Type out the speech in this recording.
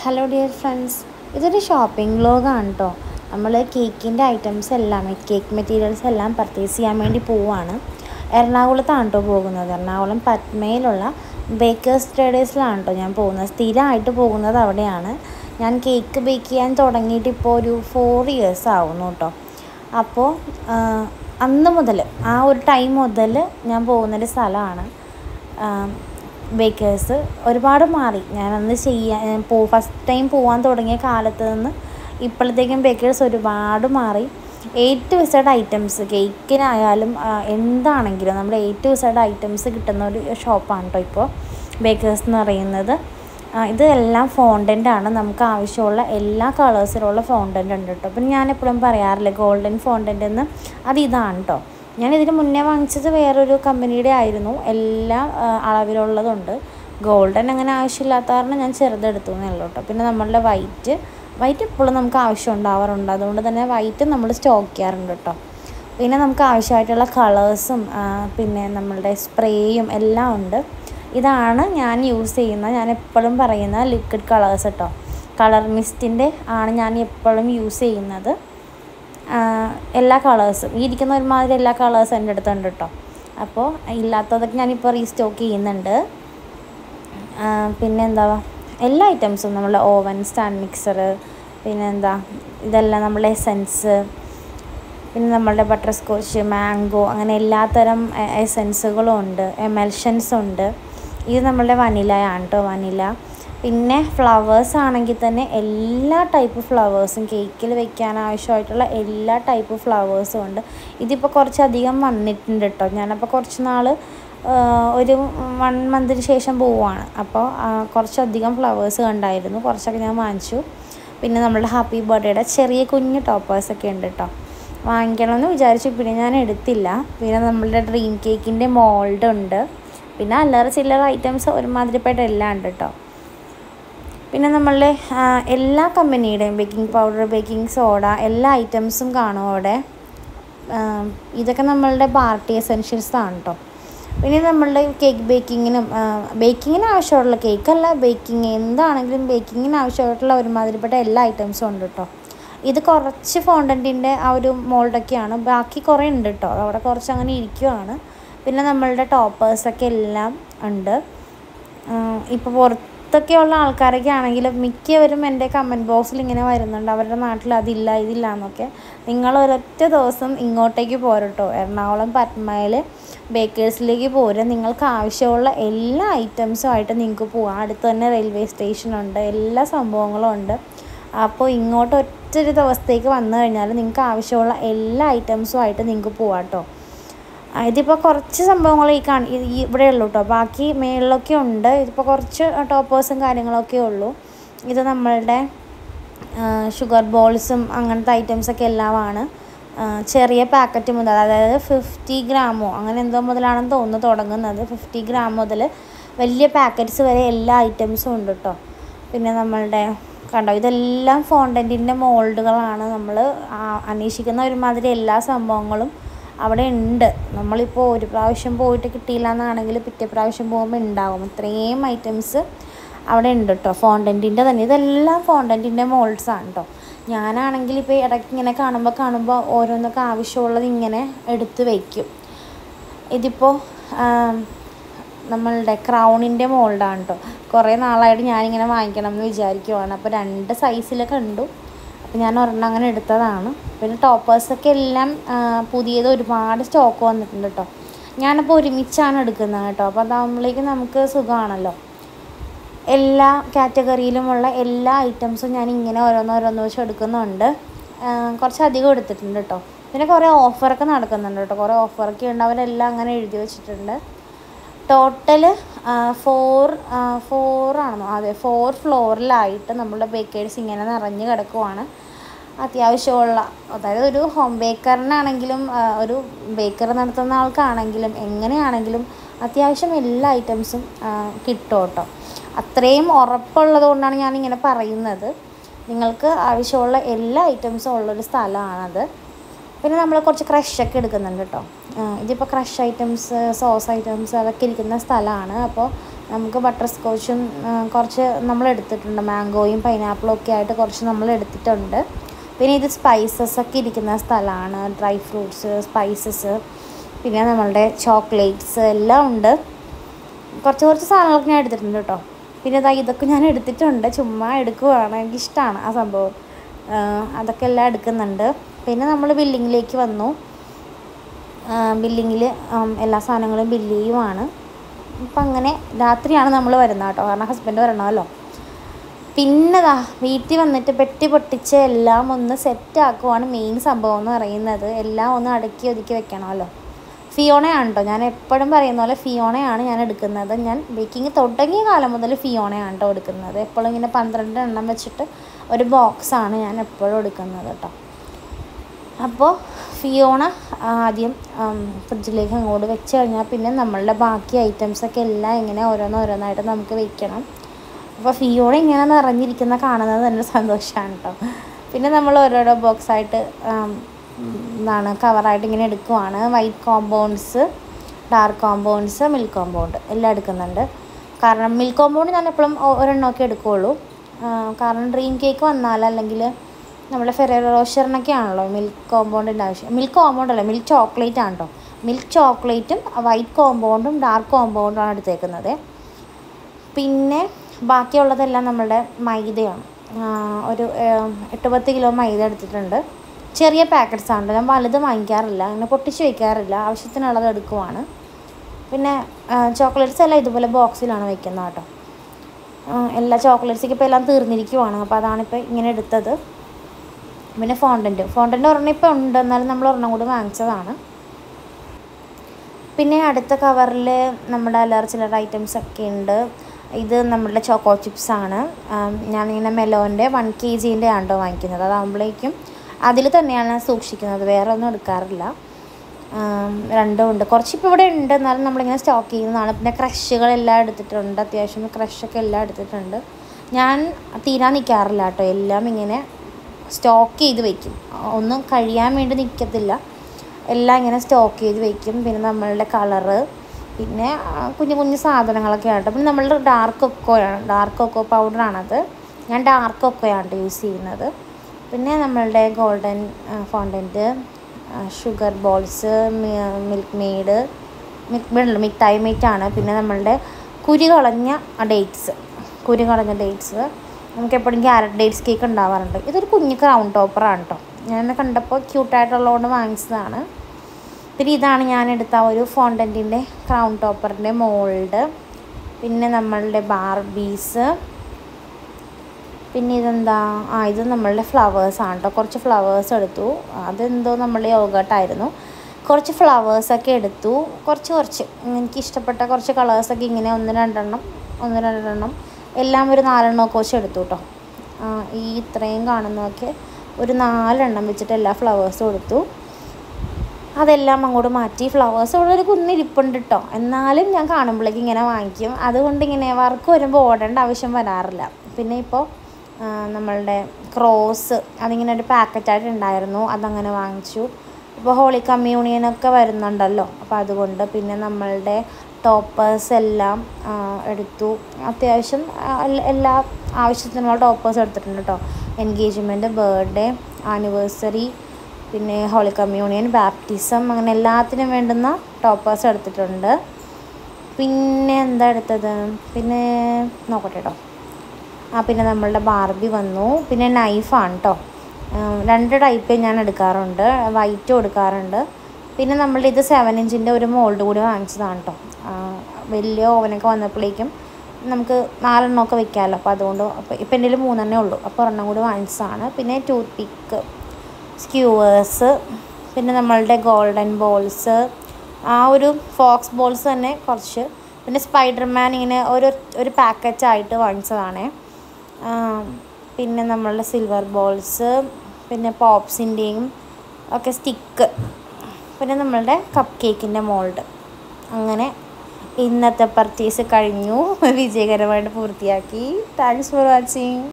hello dear friends ഇതൊരു shopping വ്ലോഗാണ് കേട്ടോ നമ്മൾ കേക്കിൻ്റെ ഐറ്റംസ് എല്ലാം കേക്ക് മെറ്റീരിയൽസ് എല്ലാം പർച്ചേസ് ചെയ്യാൻ വേണ്ടി പോവുകയാണ് എറണാകുളത്താണ് കേട്ടോ പോകുന്നത് എറണാകുളം പത്മയിലുള്ള ബേക്കേഴ്സ് ട്രേഡേഴ്സിലാണ് കേട്ടോ ഞാൻ പോകുന്നത് സ്ഥിരമായിട്ട് പോകുന്നത് അവിടെയാണ് ഞാൻ കേക്ക് ബേക്ക് ചെയ്യാൻ തുടങ്ങിയിട്ട് ഇപ്പോൾ ഒരു ഫോർ ഇയേഴ്സ് ആവുന്നു കേട്ടോ അപ്പോൾ അന്ന് മുതൽ ആ ഒരു ടൈം മുതൽ ഞാൻ പോകുന്നൊരു സ്ഥലമാണ് ബേക്കേഴ്സ് ഒരുപാട് മാറി ഞാനന്ന് ചെയ്യാൻ പോ ഫസ്റ്റ് ടൈം പോകാൻ തുടങ്ങിയ കാലത്ത് നിന്ന് ഇപ്പോഴത്തേക്കും ബേക്കേഴ്സ് ഒരുപാട് മാറി എ ടു ഇസഡ് ഐറ്റംസ് കേക്കിനായാലും എന്താണെങ്കിലും നമ്മുടെ എ ടു ഇസഡ് ഐറ്റംസ് കിട്ടുന്ന ഒരു ഷോപ്പാണ് കേട്ടോ ഇപ്പോൾ ബേക്കേഴ്സ് എന്ന് പറയുന്നത് ഇത് എല്ലാം ഫോണ്ടൻ്റ് ആണ് നമുക്ക് ആവശ്യമുള്ള എല്ലാ കളേഴ്സിലുള്ള ഫോണ്ടൻ്റ് ഉണ്ട് കേട്ടോ അപ്പം ഞാൻ എപ്പോഴും പറയാറില്ല ഗോൾഡൻ ഫോണ്ടൻ്റ് എന്ന് അത് ഇതാണ് കേട്ടോ ഞാൻ ഇതിന് മുന്നേ വാങ്ങിച്ചത് വേറൊരു കമ്പനിയുടെ ആയിരുന്നു എല്ലാ അളവിലുള്ളതുണ്ട് ഗോൾഡൻ അങ്ങനെ ആവശ്യമില്ലാത്ത കാരണം ഞാൻ ചെറുതെടുത്തു എന്നേ ഉള്ളൂ കേട്ടോ പിന്നെ നമ്മളുടെ വൈറ്റ് വൈറ്റ് എപ്പോഴും നമുക്ക് ആവശ്യം ഉണ്ടാവാറുണ്ട് അതുകൊണ്ട് തന്നെ വൈറ്റ് നമ്മൾ സ്റ്റോക്ക് ചെയ്യാറുണ്ട് കേട്ടോ പിന്നെ നമുക്ക് ആവശ്യമായിട്ടുള്ള കളേഴ്സും പിന്നെ നമ്മളുടെ സ്പ്രേയും എല്ലാം ഉണ്ട് ഇതാണ് ഞാൻ യൂസ് ചെയ്യുന്ന ഞാൻ എപ്പോഴും പറയുന്ന ലിക്വിഡ് കളേഴ്സ് കേട്ടോ കളർ മിസ്റ്റിൻ്റെ ആണ് ഞാൻ എപ്പോഴും യൂസ് ചെയ്യുന്നത് എല്ലാ കളേഴ്സും ഈ ഇരിക്കുന്ന ഒരുമാതിരി എല്ലാ കളേഴ്സും എൻ്റെ അടുത്തുണ്ട് കേട്ടോ അപ്പോൾ ഇല്ലാത്തതൊക്കെ ഞാനിപ്പോൾ റീസ്റ്റോക്ക് ചെയ്യുന്നുണ്ട് പിന്നെ എന്താ എല്ലാ ഐറ്റംസും നമ്മളെ ഓവൻ സ്റ്റാൻഡ് മിക്സർ പിന്നെ എന്താ ഇതെല്ലാം നമ്മളെ എസൻസ് പിന്നെ നമ്മളുടെ ബട്ടർ സ്കോച്ച് മാംഗോ അങ്ങനെ എല്ലാത്തരം എസൻസുകളും ഉണ്ട് എമൽഷൻസ് ഉണ്ട് ഇത് നമ്മളുടെ വനിലയാണ് കേട്ടോ വനില പിന്നെ ഫ്ലവേഴ്സ് ആണെങ്കിൽ തന്നെ എല്ലാ ടൈപ്പ് ഫ്ലവേഴ്സും കേക്കിൽ വെക്കാൻ ആവശ്യമായിട്ടുള്ള എല്ലാ ടൈപ്പ് ഫ്ലവേഴ്സും ഉണ്ട് ഇതിപ്പോൾ കുറച്ചധികം വന്നിട്ടുണ്ട് കേട്ടോ ഞാനപ്പോൾ കുറച്ച് നാൾ ഒരു വൺ മന്തിന് ശേഷം പോവുകയാണ് അപ്പോൾ കുറച്ചധികം ഫ്ലവേഴ്സ് കണ്ടായിരുന്നു കുറച്ചൊക്കെ ഞാൻ വാങ്ങിച്ചു പിന്നെ നമ്മളുടെ ഹാപ്പി ബർത്ത്ഡേയുടെ ചെറിയ കുഞ്ഞു ടോപ്പേഴ്സൊക്കെ ഉണ്ട് കേട്ടോ വാങ്ങിക്കണമെന്ന് വിചാരിച്ചു പിന്നെ ഞാൻ എടുത്തില്ല പിന്നെ നമ്മളുടെ ഡ്രീം കേക്കിൻ്റെ മോൾഡ് ഉണ്ട് പിന്നെ അല്ലറ ചില്ലറ ഐറ്റംസ് ഒരുമാതിരിപ്പെട്ട എല്ലാം ഉണ്ട് കേട്ടോ പിന്നെ നമ്മളുടെ എല്ലാ കമ്പനിയുടെയും ബേക്കിംഗ് പൗഡർ ബേക്കിംഗ് സോഡ എല്ലാ ഐറ്റംസും കാണും അവിടെ ഇതൊക്കെ നമ്മളുടെ പാർട്ടി എസെൻഷ്യൽസ് ആണ് കേട്ടോ പിന്നെ നമ്മളുടെ കേക്ക് ബേക്കിങ്ങിനും ബേക്കിങ്ങിന് ആവശ്യമുള്ള കേക്കല്ല ബേക്കിംഗ് എന്താണെങ്കിലും ബേക്കിങ്ങിന് ആവശ്യമായിട്ടുള്ള ഒരുമാതിരിപ്പെട്ട എല്ലാ ഐറ്റംസും ഉണ്ട് കേട്ടോ ഇത് കുറച്ച് ഫോണ്ടൻറ്റിൻ്റെ ആ ഒരു മോൾഡൊക്കെയാണ് ബാക്കി കുറേ ഉണ്ട് കേട്ടോ അവിടെ കുറച്ച് അങ്ങനെ ഇരിക്കുവാണ് പിന്നെ നമ്മളുടെ ടോപ്പേഴ്സൊക്കെ എല്ലാം ഉണ്ട് ഇപ്പോൾ പുറത്തൊക്കെയുള്ള ആൾക്കാരൊക്കെ ആണെങ്കിലും മിക്കവരും എൻ്റെ കമൻറ്റ് ബോക്സിൽ ഇങ്ങനെ വരുന്നുണ്ട് അവരുടെ നാട്ടിൽ അതില്ല ഇതില്ല എന്നൊക്കെ നിങ്ങൾ ഒരൊറ്റ ദിവസം ഇങ്ങോട്ടേക്ക് പോരട്ടോ എറണാകുളം പത്മയിൽ ബേക്കേഴ്സിലേക്ക് പോരുക നിങ്ങൾക്ക് ആവശ്യമുള്ള എല്ലാ ഐറ്റംസും ആയിട്ട് നിങ്ങൾക്ക് പോകാം അടുത്ത് തന്നെ റെയിൽവേ സ്റ്റേഷനുണ്ട് എല്ലാ സംഭവങ്ങളും ഉണ്ട് അപ്പോൾ ഇങ്ങോട്ട് ഒറ്റൊരു ദിവസത്തേക്ക് വന്നു കഴിഞ്ഞാൽ നിങ്ങൾക്ക് ആവശ്യമുള്ള എല്ലാ ഐറ്റംസും ആയിട്ട് നിങ്ങൾക്ക് പോകാം കേട്ടോ ഇതിപ്പോൾ കുറച്ച് സംഭവങ്ങൾ ഈ കാണി ഇവിടെ ഉള്ളൂ കേട്ടോ ബാക്കി മേളിലൊക്കെ ഉണ്ട് ഇതിപ്പോൾ കുറച്ച് ടോപ്പേഴ്സും കാര്യങ്ങളൊക്കെ ഉള്ളൂ ഇത് നമ്മളുടെ ഷുഗർ ബോൾസും അങ്ങനത്തെ ഐറ്റംസൊക്കെ എല്ലാമാണ് ചെറിയ പാക്കറ്റ് മുതൽ അതായത് ഫിഫ്റ്റി ഗ്രാമോ അങ്ങനെ എന്തോ മുതലാണെന്ന് തോന്നുന്നു തുടങ്ങുന്നത് ഫിഫ്റ്റി ഗ്രാം മുതൽ വലിയ പാക്കറ്റ്സ് വരെ എല്ലാ ഐറ്റംസും ഉണ്ട് കേട്ടോ പിന്നെ നമ്മളുടെ കണ്ടോ ഇതെല്ലാം ഫോണ്ടൻറ്റിൻ്റെ മോൾഡുകളാണ് നമ്മൾ അന്വേഷിക്കുന്ന ഒരുമാതിരി എല്ലാ സംഭവങ്ങളും അവിടെ ഉണ്ട് നമ്മളിപ്പോൾ ഒരു പ്രാവശ്യം പോയിട്ട് കിട്ടിയില്ല എന്നാണെങ്കിൽ പിറ്റേ പ്രാവശ്യം പോകുമ്പോൾ ഉണ്ടാവും ഇത്രയും ഐറ്റംസ് അവിടെ ഉണ്ട് കേട്ടോ ഫോണ്ടൻറ്റിൻ്റെ തന്നെ ഇതെല്ലാം ഫോണ്ടൻറ്റിൻ്റെ മോൾഡ്സാണ് കേട്ടോ ഞാനാണെങ്കിൽ ഇപ്പോൾ ഇടയ്ക്ക് ഇങ്ങനെ കാണുമ്പോൾ കാണുമ്പോൾ ഓരോന്നൊക്കെ ആവശ്യമുള്ളത് ഇങ്ങനെ എടുത്ത് വയ്ക്കും ഇതിപ്പോൾ നമ്മളുടെ ക്രൗണിൻ്റെ മോൾഡാണ് കേട്ടോ കുറേ നാളായിട്ട് ഞാനിങ്ങനെ വാങ്ങിക്കണം എന്ന് വിചാരിക്കുവാണ് അപ്പോൾ രണ്ട് സൈസിൽ കണ്ടു അപ്പോൾ ഞാൻ ഒരെണ്ണം അങ്ങനെ എടുത്തതാണ് പിന്നെ ടോപ്പേഴ്സൊക്കെ എല്ലാം പുതിയത് ഒരുപാട് സ്റ്റോക്ക് വന്നിട്ടുണ്ട് കേട്ടോ ഞാനപ്പോൾ ഒരുമിച്ചാണ് എടുക്കുന്നത് കേട്ടോ അപ്പോൾ അതാകുമ്പോഴേക്കും നമുക്ക് സുഖമാണല്ലോ എല്ലാ കാറ്റഗറിയിലുമുള്ള എല്ലാ ഐറ്റംസും ഞാൻ ഇങ്ങനെ ഓരോന്നോരോന്ന് വെച്ച് എടുക്കുന്നുണ്ട് കുറച്ചധികം എടുത്തിട്ടുണ്ട് കേട്ടോ പിന്നെ കുറേ ഓഫറൊക്കെ നടക്കുന്നുണ്ട് കേട്ടോ കുറേ ഓഫറൊക്കെ ഉണ്ട് അവരെല്ലാം അങ്ങനെ എഴുതി വെച്ചിട്ടുണ്ട് ടോട്ടൽ ഫോർ ഫോറാണെന്നോ അതെ ഫോർ ഫ്ലോറിലായിട്ട് നമ്മളുടെ ബേക്കേഴ്സ് ഇങ്ങനെ നിറഞ്ഞ് കിടക്കുവാണ് അത്യാവശ്യമുള്ള അതായത് ഒരു ഹോം ബേക്കറിനാണെങ്കിലും ഒരു ബേക്കറി നടത്തുന്ന ആൾക്കാണെങ്കിലും എങ്ങനെയാണെങ്കിലും അത്യാവശ്യം എല്ലാ ഐറ്റംസും കിട്ടും കേട്ടോ അത്രയും ഉറപ്പുള്ളത് കൊണ്ടാണ് ഞാനിങ്ങനെ പറയുന്നത് നിങ്ങൾക്ക് ആവശ്യമുള്ള എല്ലാ ഐറ്റംസും ഉള്ളൊരു സ്ഥലമാണത് പിന്നെ നമ്മൾ കുറച്ച് ക്രഷൊക്കെ എടുക്കുന്നുണ്ട് കേട്ടോ ഇതിപ്പോൾ ക്രഷ് ഐറ്റംസ് സോസ് ഐറ്റംസ് അതൊക്കെ ഇരിക്കുന്ന സ്ഥലമാണ് അപ്പോൾ നമുക്ക് ബട്ടർ സ്കോച്ചും കുറച്ച് നമ്മൾ എടുത്തിട്ടുണ്ട് മാംഗോയും പൈനാപ്പിളും ഒക്കെ ആയിട്ട് കുറച്ച് നമ്മൾ എടുത്തിട്ടുണ്ട് പിന്നെ ഇത് സ്പൈസസ് ഒക്കെ ഇരിക്കുന്ന സ്ഥലമാണ് ഡ്രൈ ഫ്രൂട്ട്സ് സ്പൈസസ് പിന്നെ നമ്മളുടെ ചോക്ലേറ്റ്സ് എല്ലാം ഉണ്ട് കുറച്ച് കുറച്ച് സാധനങ്ങളൊക്കെ ഞാൻ എടുത്തിട്ടുണ്ട് കേട്ടോ പിന്നെ ഇതാ ഇതൊക്കെ ഞാൻ എടുത്തിട്ടുണ്ട് ചുമ്മാ എടുക്കുവാണ് എനിക്കിഷ്ടമാണ് ആ സംഭവം ആ, അതൊക്കെ എല്ലാം എടുക്കുന്നുണ്ട് പിന്നെ നമ്മൾ ബില്ലിങ്ങിലേക്ക് വന്നു ബില്ലിങ്ങിൽ എല്ലാ സാധനങ്ങളും ബില്ല് ചെയ്യുവാണ് അപ്പം അങ്ങനെ രാത്രിയാണ് നമ്മൾ വരുന്നത് കേട്ടോ കാരണം ഹസ്ബൻഡ് വരണമല്ലോ പിന്നെ ദാ വീട്ടിൽ വന്നിട്ട് പെട്ടി പൊട്ടിച്ച് എല്ലാം ഒന്ന് സെറ്റ് ആക്കുവാണ് മെയിൻ സംഭവം എന്ന് പറയുന്നത് എല്ലാം ഒന്ന് അടുക്കി ഒതുക്കി വെക്കണമല്ലോ ഫിയോണയാണ് കേട്ടോ ഞാൻ എപ്പോഴും പറയുന്ന പോലെ ഫിയോണയാണ് ഞാൻ എടുക്കുന്നത് ഞാൻ ബേക്കിംഗ് തുടങ്ങിയ കാലം മുതൽ ഫിയോണയാണ് കേട്ടോ എടുക്കുന്നത് എപ്പോഴും ഇങ്ങനെ പന്ത്രണ്ട് എണ്ണം വെച്ചിട്ട് ഒരു ബോക്സാണ് ഞാൻ എപ്പോഴും എടുക്കുന്നത് കേട്ടോ അപ്പോൾ ഫിയോണ ആദ്യം ആം, ഫ്രിഡ്ജിലേക്ക് അങ്ങോട്ട് വെച്ച് കഴിഞ്ഞാൽ പിന്നെ നമ്മളുടെ ബാക്കി ഐറ്റംസൊക്കെ എല്ലാം ഇങ്ങനെ ഓരോന്നോരോന്നായിട്ട് നമുക്ക് വെക്കണം അപ്പോൾ ഫിയോണ ഇങ്ങനെ നിറഞ്ഞിരിക്കുന്ന കാണുന്നത് തന്നെ സന്തോഷമാണ് കേട്ടോ പിന്നെ നമ്മൾ ഓരോരോ ബോക്സായിട്ട് എന്താണ് കവറായിട്ട് ഇങ്ങനെ എടുക്കുവാണ് white compounds dark compounds milk compound എല്ലാം എടുക്കുന്നുണ്ട് കാരണം മിൽക്ക് കോമ്പൗണ്ട് ഞാൻ എപ്പോഴും ഒരെണ്ണമൊക്കെ എടുക്കുകയുള്ളൂ ആ, കാരണം ഡ്രീം കേക്ക് വന്നാൽ അല്ലെങ്കിൽ നമ്മുടെ ഫെറേറോ റോഷറിനൊക്കെ ആണല്ലോ മിൽക്ക് കോമ്പൗണ്ടിൻ്റെ ആവശ്യം മിൽക്ക് കോമ്പൗണ്ട് അല്ല മിൽക്ക് ചോക്ലേറ്റ് ആണ് കേട്ടോ മിൽക്ക് ചോക്ലേറ്റും വൈറ്റ് കോമ്പൗണ്ടും ഡാർക്ക് കോമ്പൗണ്ടും ആണ് എടുത്തേക്കുന്നത് പിന്നെ ബാക്കിയുള്ളതെല്ലാം നമ്മുടെ മൈദയാണ് ആ, ഒരു ഏം, എട്ട് പത്ത് കിലോ മൈദ എടുത്തിട്ടുണ്ട് ചെറിയ പാക്കറ്റ്സ് ആണ് ഞാൻ വലുത് വാങ്ങിക്കാറില്ല അങ്ങനെ പൊട്ടിച്ച് വയ്ക്കാറില്ല ആവശ്യത്തിനുള്ളത് എടുക്കുവാണ് പിന്നെ ചോക്ലേറ്റ്സ് എല്ലാം ഇതുപോലെ ബോക്സിലാണ് വെക്കുന്നത് കേട്ടോ ആ, എല്ലാ ചോക്ലേറ്റ്സൊക്കെ ഇപ്പോൾ എല്ലാം തീർന്നിരിക്കുവാണ് അപ്പോൾ അതാണിപ്പോൾ ഇങ്ങനെ എടുത്തത് പിന്നെ ഫോണ്ടൻറ്റ് ഫോണ്ടൻറ്റ് ഒരെണ്ണം ഇപ്പോൾ ഉണ്ട് എന്നാലും നമ്മൾ ഒരെണ്ണം കൂടി വാങ്ങിച്ചതാണ് പിന്നെ അടുത്ത കവറിൽ നമ്മുടെ അല്ലറ ചില്ലറ ഐറ്റംസ് ഒക്കെ ഉണ്ട് ഇത് നമ്മുടെ ചോക്കോ ചിപ്സ് ആണ് ആം, ഞാനിങ്ങനെ മെലോൻ്റെ വൺ കെ ജീൻ്റെ ആണ് കേട്ടോ വാങ്ങിക്കുന്നത് അതാകുമ്പോഴേക്കും അതിൽ തന്നെയാണ് സൂക്ഷിക്കുന്നത് വേറെ ഒന്നും എടുക്കാറില്ല ആം, രണ്ടും ഉണ്ട് കുറച്ചിപ്പോൾ ഇവിടെ ഉണ്ട് എന്നാലും നമ്മളിങ്ങനെ സ്റ്റോക്ക് ചെയ്യുന്നതാണ് പിന്നെ ക്രഷുകളെല്ലാം എടുത്തിട്ടുണ്ട് അത്യാവശ്യം ക്രഷൊക്കെ എല്ലാം എടുത്തിട്ടുണ്ട് ഞാൻ തീരാൻ നിൽക്കാറില്ല കേട്ടോ എല്ലാം ഇങ്ങനെ സ്റ്റോക്ക് ചെയ്ത് വെക്കും ഒന്നും കഴിയാൻ വേണ്ടി നിൽക്കത്തില്ല എല്ലാം ഇങ്ങനെ സ്റ്റോക്ക് ചെയ്ത് വെക്കും പിന്നെ നമ്മളുടെ കളറ് പിന്നെ ആ, കുഞ്ഞു കുഞ്ഞു സാധനങ്ങളൊക്കെ ആയിട്ട് പിന്നെ നമ്മളുടെ ഡാർക്ക് കൊക്കോയാണ് ഡാർക്ക് കൊക്കോ പൗഡറാണത് ഞാൻ ഡാർക്ക് കൊക്കോയാണ് യൂസ് ചെയ്യുന്നത് പിന്നെ നമ്മളുടെ golden fondant sugar balls Milkmaid Milkmaid മിഠായി മെയ്റ്റാണ് പിന്നെ നമ്മളുടെ കുരി കളഞ്ഞ ഡേറ്റ്സ് കുരി കളഞ്ഞ ഡേറ്റ്സ് നമുക്ക് എപ്പോഴും ക്യാരറ്റ് ഡേറ്റ്സ് കേക്ക് ഉണ്ടാവാറുണ്ട് ഇതൊരു കുഞ്ഞു ക്രൗൺ ടോപ്പറാണ് കേട്ടോ ഞാൻ കണ്ടപ്പോൾ ക്യൂട്ടായിട്ടുള്ളതുകൊണ്ട് വാങ്ങിച്ചതാണ് പിന്നെ ഇതാണ് ഞാൻ എടുത്ത ഒരു ഫോണ്ടൻറ്റിൻ്റെ ക്രൗൺ ടോപ്പറിൻ്റെ മോൾഡ് പിന്നെ നമ്മളുടെ ബാർബീസ് പിന്നെ ഇതെന്താ ആ ഇത് നമ്മളുടെ ഫ്ലവേഴ്സ് ആണ് കേട്ടോ കുറച്ച് ഫ്ലവേഴ്സ് എടുത്തു അതെന്തോ നമ്മളുടെ യോഗട്ടായിരുന്നു കുറച്ച് ഫ്ലവേഴ്സൊക്കെ എടുത്തു കുറച്ച് കുറച്ച് എനിക്ക് ഇഷ്ടപ്പെട്ട കുറച്ച് കളേഴ്സൊക്കെ ഇങ്ങനെ ഒന്ന് രണ്ടെണ്ണം ഒന്ന് രണ്ടെണ്ണം എല്ലാം ഒരു നാലെണ്ണമൊക്കെ വെച്ച് എടുത്തു കേട്ടോ ആ, ഈ ഇത്രയും കാണുന്നതൊക്കെ ഒരു നാലെണ്ണം വെച്ചിട്ട് എല്ലാ ഫ്ലവേഴ്സും എടുത്തു അതെല്ലാം അങ്ങോട്ട് മാറ്റി ഫ്ലവേഴ്സ് ഇവിടെ ഒരു കുന്നിരിപ്പുണ്ട് കേട്ടോ എന്നാലും ഞാൻ കാണുമ്പോഴേക്കും ഇങ്ങനെ വാങ്ങിക്കും അതുകൊണ്ട് ഇങ്ങനെ വർക്ക് വരുമ്പോൾ ഓടേണ്ട ആവശ്യം വരാറില്ല പിന്നെ ഇപ്പോൾ നമ്മളുടെ ക്രോസ് അതിങ്ങനെ ഒരു പാക്കറ്റായിട്ട് ഉണ്ടായിരുന്നു അതങ്ങനെ വാങ്ങിച്ചു ഇപ്പോൾ ഹോളി കമ്മ്യൂണിയനൊക്കെ വരുന്നുണ്ടല്ലോ അപ്പോൾ അതുകൊണ്ട് പിന്നെ നമ്മളുടെ ടോപ്പേഴ്സ് എല്ലാം ആ, എടുത്തു അത്യാവശ്യം ആ, എൽ- എല്ലാ ആവശ്യത്തിനുള്ള ടോപ്പേഴ്സ് എടുത്തിട്ടുണ്ട് കേട്ടോ എൻഗേജ്മെൻറ്റ് ബർത്ത്ഡേ ആനിവേഴ്സറി പിന്നെ ഹോളി കമ്മ്യൂണിയൻ ബാപ്റ്റിസം അങ്ങനെ എല്ലാത്തിനും വേണ്ടുന്ന ടോപ്പേഴ്സ് എടുത്തിട്ടുണ്ട് പിന്നെ എന്താ എടുത്തത് പിന്നെ നോക്കട്ടെ കേട്ടോ ആ പിന്നെ നമ്മളുടെ ബാർബി വന്നു പിന്നെ നൈഫാണ് കേട്ടോ രണ്ട് ടൈപ്പ് ഞാൻ എടുക്കാറുണ്ട് വൈറ്റും എടുക്കാറുണ്ട് പിന്നെ നമ്മളുടെ ഇത് സെവൻ ഇഞ്ചിൻ്റെ ഒരു മോൾഡ് കൂടി വാങ്ങിച്ചതാണ് കേട്ടോ വലിയ ഓവനൊക്കെ വന്നപ്പോഴേക്കും നമുക്ക് നാലെണ്ണമൊക്കെ വെക്കാമല്ലോ അപ്പോൾ അതുകൊണ്ട് അപ്പോൾ ഇപ്പം എൻ്റെ കയ്യിൽ മൂന്നെണ്ണേ ഉള്ളൂ അപ്പോൾ ഒരെണ്ണം കൂടി വാങ്ങിച്ചതാണ് പിന്നെ ടൂത്ത് പിക്ക് സ്ക്യൂവേഴ്സ് പിന്നെ നമ്മളുടെ ഗോൾഡൻ ബോൾസ് ആ ഒരു ഫോക്സ് ബോൾസ് തന്നെ കുറച്ച് പിന്നെ സ്പൈഡർമാൻ ഇങ്ങനെ ഒരു ഒരു പാക്കറ്റായിട്ട് വാങ്ങിച്ചതാണ് പിന്നെ നമ്മളുടെ സിൽവർ ബോൾസ് പിന്നെ പോപ്സിൻ്റെയും ഒക്കെ സ്റ്റിക്ക് പിന്നെ നമ്മളുടെ കപ്പ് കേക്കിൻ്റെ മോൾഡ് അങ്ങനെ ഇന്നത്തെ പർച്ചേസ് കഴിഞ്ഞു വിജയകരമായിട്ട് പൂർത്തിയാക്കി താങ്ക്സ് ഫോർ വാച്ചിങ്